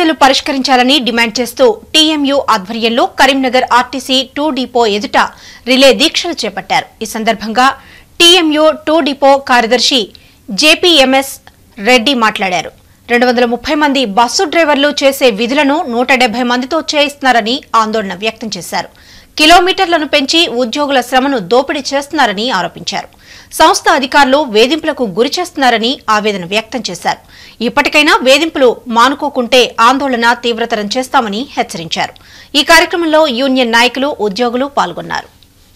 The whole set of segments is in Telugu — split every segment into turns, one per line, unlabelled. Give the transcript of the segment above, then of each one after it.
సమస్యలు పరిష్కరించాలని డిమాండ్ చేస్తూ టీఎంయూ ఆధ్వర్యంలో కరీంనగర్ ఆర్టీసీ టూ డిపో ఎదుట రిలే దీక్షలు చేపట్టారు ఈ సందర్భంగా టీఎంయూ టూ డిపో కార్యదర్శి జేపీఎంఎస్ రెడ్డి మాట్లాడారు రెండు వందల ముప్పై మంది బస్సు డ్రైవర్లు చేసే విధులను నూట డెబ్బై మందితో చేయిస్తున్నారని ఆందోళన వ్యక్తం చేశారు కిలోమీటర్లను పెంచి ఉద్యోగుల శ్రమను దోపిడీ చేస్తున్నారని ఆరోపించారు సంస్థ అధికారులు వేధింపులకు గురి చేస్తున్నారని ఆవేదన వ్యక్తం చేశారు ఇప్పటికైనా వేధింపులు మానుకోకుంటే ఆందోళన తీవ్రతరం చేస్తామని హెచ్చరించారు ఈ కార్యక్రమంలో యూనియన్ నాయకులు ఉద్యోగులు పాల్గొన్నారు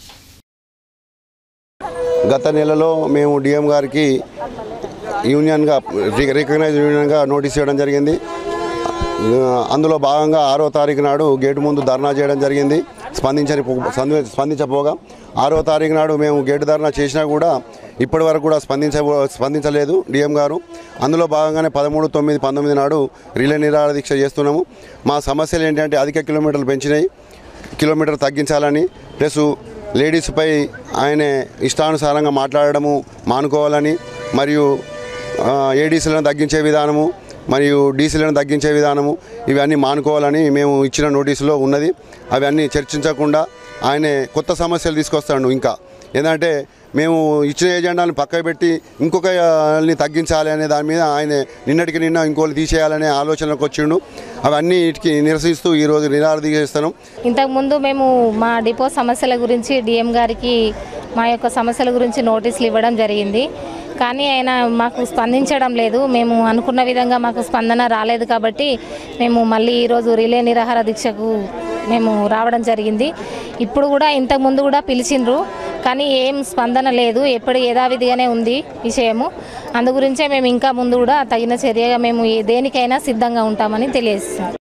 గత నెలలో మేము డిఎం గారికి యూనియన్గా రి- రికగ్నైజ్ యూనియన్గా నోటీస్ ఇవ్వడం జరిగింది ఆ, అందులో భాగంగా ఆరో తారీఖు నాడు గేటు ముందు ధర్నా చేయడం జరిగింది స్పందించని పో- స్పంది- స్పందించపోగా ఆరో తారీఖు నాడు మేము గేటు ధర్నా చేసినా కూడా ఇప్పటి వరకు కూడా స్పందించ స్పందించలేదు డిఎం గారు అందులో భాగంగానే పదమూడు తొమ్మిది పంతొమ్మిది నాడు రిలే నిరాహార దీక్ష చేస్తున్నాము మా సమస్యలు ఏంటంటే అధిక కిలోమీటర్లు పెంచినాయి కిలోమీటర్ తగ్గించాలని ప్లస్ లేడీస్పై ఆయన ఇష్టానుసారంగా మాట్లాడడము మానుకోవాలని మరియు ఆ, ఏడీసీలను తగ్గించే విధానము మరియు డీసీలను తగ్గించే విధానము ఇవన్నీ మానుకోవాలని మేము ఇచ్చిన నోటీసులో ఉన్నది అవన్నీ చర్చించకుండా ఆయనే కొత్త సమస్యలు తీసుకొస్తాడు ఇంకా ఏంటంటే మేము ఇచ్చిన ఎజెండాని పక్కకు పెట్టి ఇంకొక ని తగ్గించాలి అనే దాని మీద ఆయన నిన్నటికి నిన్న ఇంకోళ్ళు తీసేయాలనే ఆలోచనకు వచ్చిండు అవన్నీ వీటికి నిరసిస్తూ ఈరోజు నిరాహార దీక్ష చేస్తున్నాం
ఇంతకుముందు మేము మా డిపో సమస్యల గురించి డిఎం గారికి మా యొక్క సమస్యల గురించి నోటీసులు ఇవ్వడం జరిగింది కానీ ఆయన మాకు స్పందించడం లేదు మేము అనుకున్న విధంగా మాకు స్పందన రాలేదు కాబట్టి మేము మళ్ళీ ఈరోజు రిలే నిరాహార దీక్షకు మేము రావడం జరిగింది ఇప్పుడు కూడా ఇంతకుముందు కూడా పిలిచిండ్రు కానీ ఏం స్పందన లేదు ఎప్పుడు యథావిధిగానే ఉంది విషయము అందు గురించే మేము ఇంకా ముందు కూడా తగిన చర్యగా మేము ఏ- దేనికైనా సిద్ధంగా ఉంటామని తెలియజేస్తున్నాం